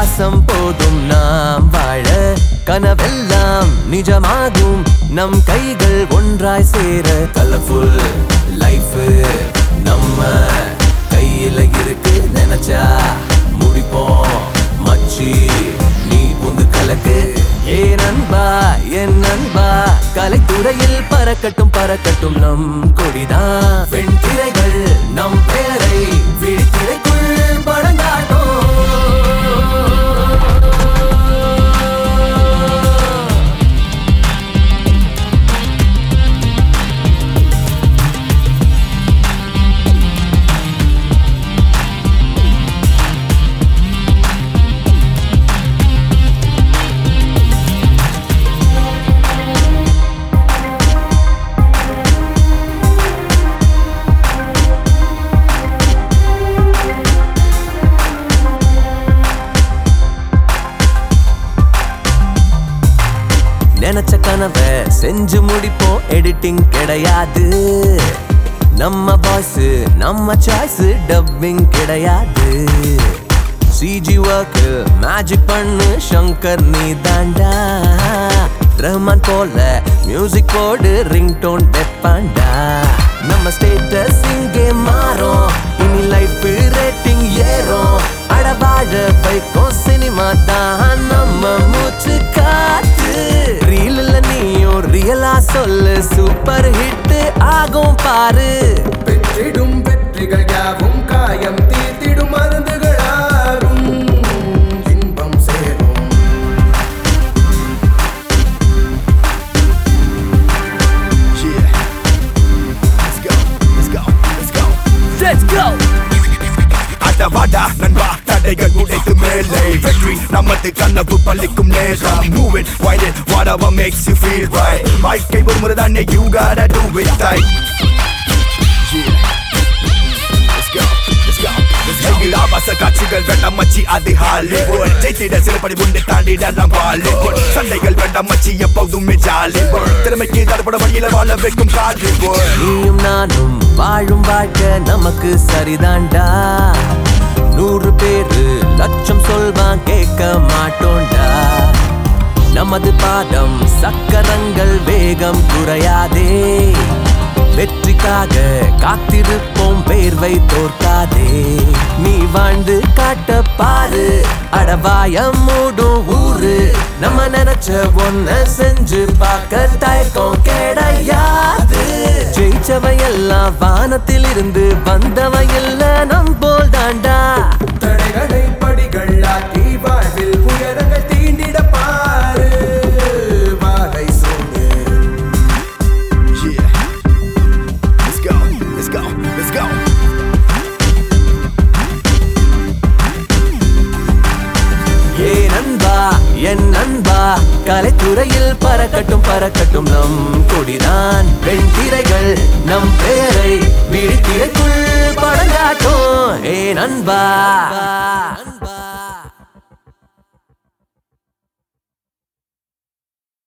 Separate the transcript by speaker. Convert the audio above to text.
Speaker 1: விசுவாசம் போதும் நாம் வாழ கனவெல்லாம் நிஜமாகும் நம் கைகள் ஒன்றாய் சேர கலர்ஃபுல் லைஃப் நம்ம கையில இருக்கு நினைச்சா முடிப்போம் மச்சி நீ புந்து கலக்கு ஏ நண்பா என் நண்பா கலைத்துறையில் பறக்கட்டும் பறக்கட்டும் நம் கொடிதான் வெண்திரைகள் நம் பேரை விழித்திரைக்குள் படங்காட்டும் நினைச்ச கனவை செஞ்சு முடிப்போம் எடிட்டிங் கிடையாது நம்ம பாஸ் நம்ம சாய்ஸ் டப்பிங் கிடையாது சிஜி ஒர்க் மேஜிக் பண்ணு சங்கர் நீ தாண்டா ரஹ்மான் போல மியூசிக் போடு ரிங் டோன் வைப்பாண்டா நம்ம ஸ்டேட்டஸ் இங்கே மாறும் இனி லைஃப் ரேட்டிங் ஏறும் அட வாழ வைக்கும் சினிமா தான் நம்ம மூச்சு காத்து ரீல்ல நீயும் ரியலா சொல்லு சூப்பர் ஹிட் ஆகும் பாரு
Speaker 2: பெற்றிடும் வெற்றிகள் யாவும் காயம் தீர்த்திடும் மருந்துகளாரும் இன்பம் சேரும்
Speaker 3: Yeah. Let's go. Let's go. Let's go.
Speaker 1: Let's go
Speaker 3: அட வாடா நண்பா தடைகள் உடைத்து மேலே வெற்றி நமது கனவு பள்ளிக்கும் நேரம் move it wind it whatever makes you feel right வாழ்க்கை ஒரு முறை தானே you gotta do it right yeah let's go let's go let's go எங்கள் ஆபாச காட்சிகள் வேண்டாம் மச்சி அது ஹாலிவுட் ஜெயித்திட சிறுபடி உண்டு தாண்டிடலாம் பாலிவுட் சண்டைகள் வேண்டாம் மச்சி எப்போதுமே ஜாலிவுட் திறமைக்கு தடுப்பட வழியில வாழ வைக்கும் காலிவுட்
Speaker 1: நீயும் நானும் வாழும் வாழ்க்கை நமக்கு சரிதான்டா நூறு பேரு லட்சம் சொல்வான் கேட்க மாட்டோம்டா நமது பாதம் சக்கரங்கள் வேகம் குறையாதே வெற்றிக்காக காத்திருப்போம் வேர்வை தோற்காதே நீ வாழ்ந்து காட்ட பாரு அடவாயம் மூடும் ஊரு நம்ம நினைச்ச ஒன்ன செஞ்சு பார்க்க தயக்கம் கிடையாது ஜெயிச்சவன் எல்லாம் வானத்தில் இருந்து வந்தவன் இல்ல நம் போல் தாண்டா
Speaker 2: தடைகளை படிகள் ஆக்கி வாழ்வில் உயரங்கள் தீண்டிட பாரு வாகை சூடு
Speaker 3: Yeah. Let's go. Let's go. Let's go.
Speaker 1: ஏ நண்பா என் நண்பா கலைத்துறையில் பறக்கட்டும் பறக்கட்டும் நம் கொடிதான் வெண்திரைகள் நம் பெயரை விழித்திரைக்குள் படங்காட்டும் ஏ நண்பா